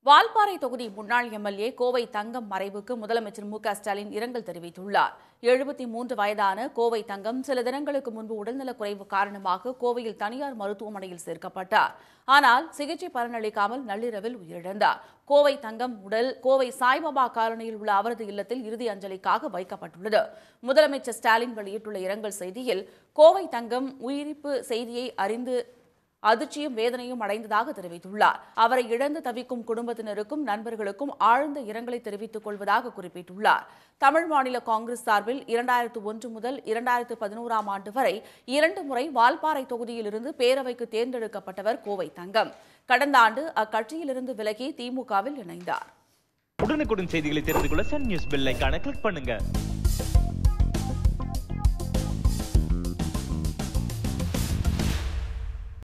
வால்பாறை தொகுதி முன்னாள் எம்எல்ஏ கோவை தங்கம் மறைவுக்கு முதலமைச்சர் மு க ஸ்டாலின் இரங்கல் தெரிவித்துள்ளார் எழுபத்தி மூன்று வயதான கோவை தங்கம் சில தினங்களுக்கு முன்பு உடல்நலக் குறைவு காரணமாக கோவையில் தனியார் மருத்துவமனையில் சேர்க்கப்பட்டார் ஆனால் சிகிச்சை பலனளிக்காமல் நள்ளிரவில் உயிரிழந்தார் கோவை தங்கம் உடல் கோவை சாய்பாபா காலனியில் உள்ள அவரது இல்லத்தில் இறுதி அஞ்சலிக்காக வைக்கப்பட்டுள்ளது முதலமைச்சர் ஸ்டாலின் வெளியிட்டுள்ள இரங்கல் செய்தியில் கோவை தங்கம் உயிரிப்பு செய்தியை அறிந்து அதிர்ச்சியும் வேதனையும் அடைந்ததாக தெரிவித்துள்ளார் அவரை இழந்து தவிக்கும் குடும்பத்தினருக்கும் நண்பர்களுக்கும் ஆழ்ந்த இரங்கலை தெரிவித்துக் கொள்வதாக குறிப்பிட்டுள்ளார் தமிழ் மாநில காங்கிரஸ் சார்பில் இரண்டாயிரத்து ஒன்று முதல் இரண்டாயிரத்து பதினோராம் ஆண்டு வரை இரண்டு முறை வால்பாறை தொகுதியிலிருந்து பேரவைக்கு தேர்ந்தெடுக்கப்பட்டவர் கோவை தங்கம் கடந்த ஆண்டு அக்கட்சியிலிருந்து விலகி திமுகவில் இணைந்தார் உடனுக்குடன் செய்திகளை தெரிந்து கொள்ள சன் நியூஸ் பெல் ஐகானை கிளிக் பண்ணுங்க